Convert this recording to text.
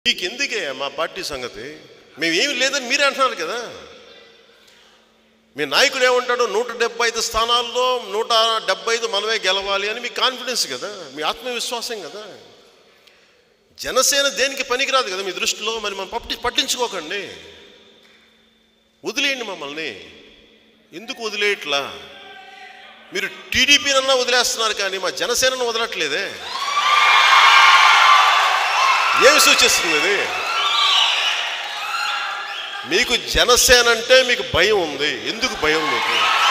మీకు ఎందుకే మా పార్టీ సంగతి మేము ఏమి లేదని మీరే అంటున్నారు కదా మీ నాయకుడు ఏమంటాడు నూట డెబ్బై ఐదు స్థానాల్లో నూట డెబ్బై ఐదు మనమే గెలవాలి అని మీ కాన్ఫిడెన్స్ కదా మీ ఆత్మవిశ్వాసం కదా జనసేన దేనికి పనికిరాదు కదా మీ దృష్టిలో మరి మనం పట్టి పట్టించుకోకండి వదిలేయండి మమ్మల్ని ఎందుకు వదిలేయట్లా మీరు టీడీపీనన్నా వదిలేస్తున్నారు కానీ మా జనసేనను వదలట్లేదే ఏమి సూచిస్తుంది ఇది మీకు జనసేన అంటే మీకు భయం ఉంది ఎందుకు భయం మీకు